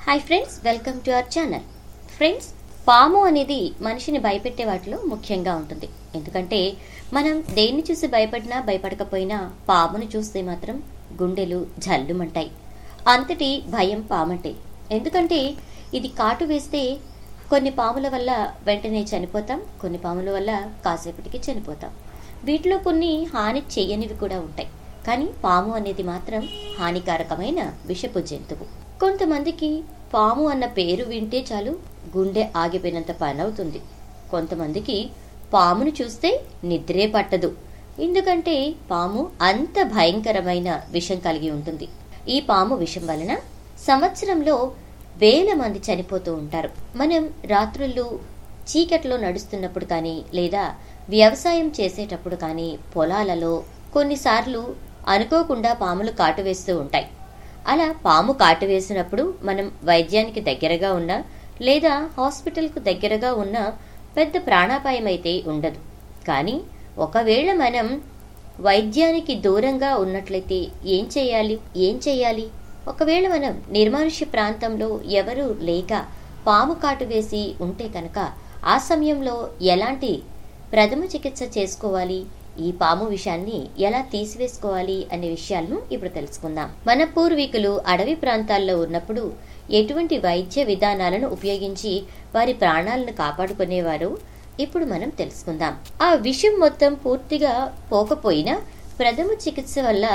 hi friends welcome to our channel friends పాము అనేది మనిషిని భయపెట్టే వాటిలో ముఖ్యంగా ఉంటుంది ఎందుకంటే మనం దేన్ని చూసి భయపడినా భయపడకపోయినా పామును చూస్తే మాత్రం గుండెలు జల్లుమంటాయి అంతటి భయం పామంటే ఎందుకంటే ఇది కాటు వేస్తే కొన్ని పాముల వల్ల వెంటనే చనిపోతాం కొన్ని పాముల వల్ల కాసేపటికి చనిపోతాం వీటిలో కొన్ని హాని చేయనివి కూడా ఉంటాయి కానీ పాము అనేది మాత్రం హానికారకమైన విషపు జంతువు కొంతమందికి పాము అన్న పేరు వింటే చాలు గుండె ఆగిపోయినంత పని అవుతుంది కొంతమందికి పామును చూస్తే నిద్రే పట్టదు ఎందుకంటే పాము అంత భయంకరమైన విషం కలిగి ఉంటుంది ఈ పాము విషం వలన సంవత్సరంలో వేల మంది చనిపోతూ ఉంటారు మనం రాత్రుళ్ళు చీకట్లో నడుస్తున్నప్పుడు కానీ లేదా వ్యవసాయం చేసేటప్పుడు కానీ పొలాలలో కొన్నిసార్లు అనుకోకుండా పాములు కాటు వేస్తూ ఉంటాయి అలా పాము కాటు వేసినప్పుడు మనం వైద్యానికి దగ్గరగా ఉన్నా లేదా హాస్పిటల్కు దగ్గరగా ఉన్నా పెద్ద ప్రాణాపాయం అయితే ఉండదు కానీ ఒకవేళ మనం వైద్యానికి దూరంగా ఉన్నట్లయితే ఏం చేయాలి ఏం చేయాలి ఒకవేళ మనం నిర్మానుష్య ప్రాంతంలో ఎవరూ లేక పాము కాటు వేసి ఉంటే కనుక ఆ సమయంలో ఎలాంటి ప్రథమ చికిత్స చేసుకోవాలి ఈ పాము విషయాన్ని ఎలా తీసివేసుకోవాలి అనే విషయాలను ఇప్పుడు తెలుసుకుందాం మన పూర్వీకులు అడవి ప్రాంతాల్లో ఉన్నప్పుడు ఎటువంటి వైద్య విధానాలను ఉపయోగించి వారి ప్రాణాలను కాపాడుకునేవారు ఇప్పుడు మనం తెలుసుకుందాం ఆ విషయం మొత్తం పూర్తిగా పోకపోయినా ప్రథమ చికిత్స వల్ల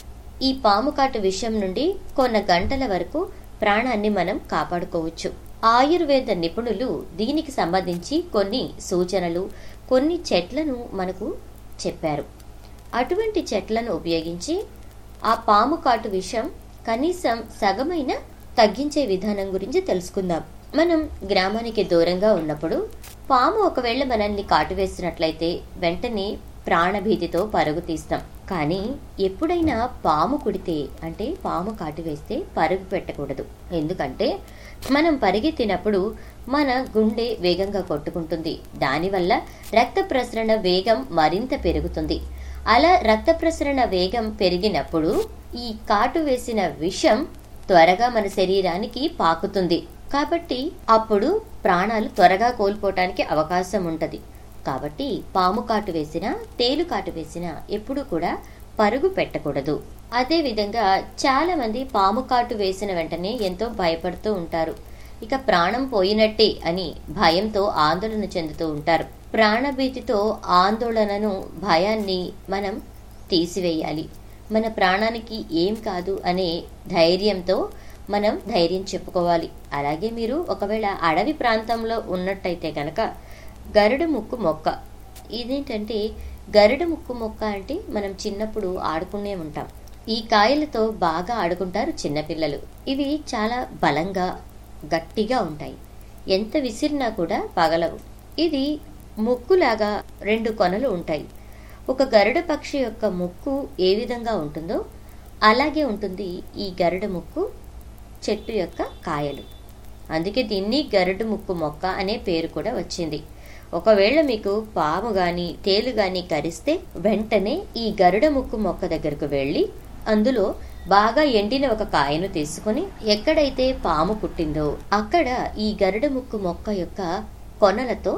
ఈ పాము కాటు విషయం నుండి కొన్న గంటల వరకు ప్రాణాన్ని మనం కాపాడుకోవచ్చు ఆయుర్వేద నిపుణులు దీనికి సంబంధించి కొన్ని సూచనలు కొన్ని చెట్లను మనకు చెప్పారు అటువంటి చెట్లను ఉపయోగించి ఆ పాము కాటు విషం కనీసం సగమైన తగ్గించే విధానం గురించి తెలుసుకుందాం మనం గ్రామానికి దూరంగా ఉన్నప్పుడు పాము ఒకవేళ మనల్ని కాటు వేసినట్లయితే వెంటనే ప్రాణభీతితో పరుగు తీస్తాం కానీ ఎప్పుడైనా పాము కుడితే అంటే పాము కాటు వేస్తే పరుగు పెట్టకూడదు ఎందుకంటే మనం పరిగెత్తినప్పుడు మన గుండె వేగంగా కొట్టుకుంటుంది దానివల్ల రక్త ప్రసరణ వేగం మరింత పెరుగుతుంది అలా రక్త ప్రసరణ వేగం పెరిగినప్పుడు ఈ కాటు వేసిన విషం త్వరగా మన శరీరానికి పాకుతుంది కాబట్టి అప్పుడు ప్రాణాలు త్వరగా కోల్పోవటానికి అవకాశం ఉంటుంది కాబట్టి పాము కాటు వేసినా తేలు కాటు వేసినా ఎప్పుడు కూడా పరుగు పెట్టకూడదు అదే విధంగా చాలా మంది పాము కాటు వేసిన వెంటనే ఎంతో భయపడుతూ ఉంటారు ఇక ప్రాణం పోయినట్టే అని భయంతో ఆందోళన చెందుతూ ఉంటారు ప్రాణభీతితో ఆందోళనను భయాన్ని మనం తీసివేయాలి మన ప్రాణానికి ఏం కాదు అనే ధైర్యంతో మనం ధైర్యం చెప్పుకోవాలి అలాగే మీరు ఒకవేళ అడవి ప్రాంతంలో ఉన్నట్టయితే కనుక గరుడ ముక్కు మొక్క ఇదేంటంటే గరుడ ముక్కు మొక్క అంటే మనం చిన్నప్పుడు ఆడుకునే ఉంటాం ఈ కాయలతో బాగా ఆడుకుంటారు చిన్నపిల్లలు ఇవి చాలా బలంగా గట్టిగా ఉంటాయి ఎంత విసిరినా కూడా పగలవు ఇది ముక్కులాగా రెండు కొనలు ఉంటాయి ఒక గరుడ పక్షి యొక్క ముక్కు ఏ విధంగా ఉంటుందో అలాగే ఉంటుంది ఈ గరుడ ముక్కు చెట్టు యొక్క కాయలు అందుకే దీన్ని గరుడు ముక్కు మొక్క అనే పేరు కూడా వచ్చింది ఒకవేళ మీకు పాము గాని తేలు గాని కరిస్తే వెంటనే ఈ గరుడ ముక్కు మొక్క దగ్గరకు వెళ్ళి అందులో బాగా ఎండిన ఒక కాయను తీసుకుని ఎక్కడైతే పాము పుట్టిందో అక్కడ ఈ గరుడ ముక్కు మొక్క యొక్క కొనలతో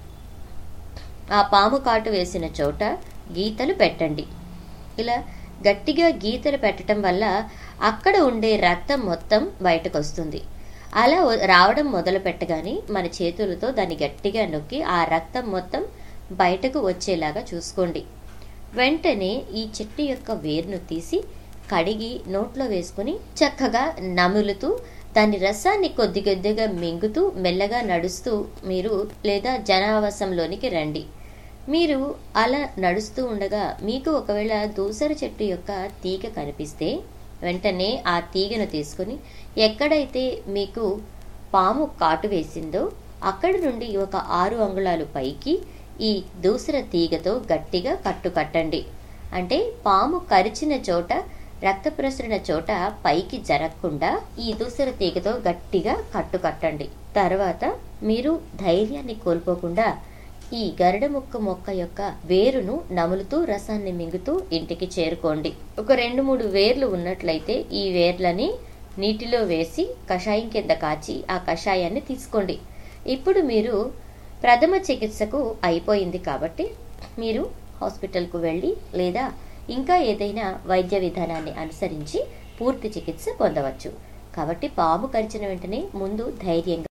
ఆ పాము కాటు వేసిన చోట గీతలు పెట్టండి ఇలా గట్టిగా గీతలు పెట్టడం వల్ల అక్కడ ఉండే రక్తం మొత్తం బయటకు వస్తుంది అలా రావడం మొదలు పెట్టగానే మన చేతులతో దాన్ని గట్టిగా నొక్కి ఆ రక్తం మొత్తం బయటకు వచ్చేలాగా చూసుకోండి వెంటనే ఈ చెట్టు యొక్క వేరును తీసి కడిగి నోట్లో వేసుకుని చక్కగా నములుతూ దాని రసాన్ని కొద్ది కొద్దిగా మింగుతూ మెల్లగా నడుస్తూ మీరు లేదా జనావాసంలోనికి రండి మీరు అలా నడుస్తూ ఉండగా మీకు ఒకవేళ దూసర చెట్టు యొక్క తీగ కనిపిస్తే వెంటనే ఆ తీగను తీసుకుని ఎక్కడైతే మీకు పాము కాటు వేసిందో అక్కడి నుండి ఒక ఆరు అంగుళాలు పైకి ఈ దూసర తీగతో గట్టిగా కట్టు కట్టండి అంటే పాము కరిచిన చోట రక్త ప్రసరణ చోట పైకి జరగకుండా ఈ దూసర తీగతో గట్టిగా కట్టు కట్టండి తర్వాత మీరు ధైర్యాన్ని కోల్పోకుండా ఈ గరుడ ముక్క మొక్క యొక్క వేరును నములుతూ రసాన్ని మింగుతూ ఇంటికి చేరుకోండి ఒక రెండు మూడు వేర్లు ఉన్నట్లయితే ఈ వేర్లని నీటిలో వేసి కషాయం కింద కాచి ఆ కషాయాన్ని తీసుకోండి ఇప్పుడు మీరు ప్రథమ చికిత్సకు అయిపోయింది కాబట్టి మీరు హాస్పిటల్కు వెళ్ళి లేదా ఇంకా ఏదైనా వైద్య విధానాన్ని అనుసరించి పూర్తి చికిత్స పొందవచ్చు కాబట్టి పాము కరిచిన వెంటనే ముందు ధైర్యంగా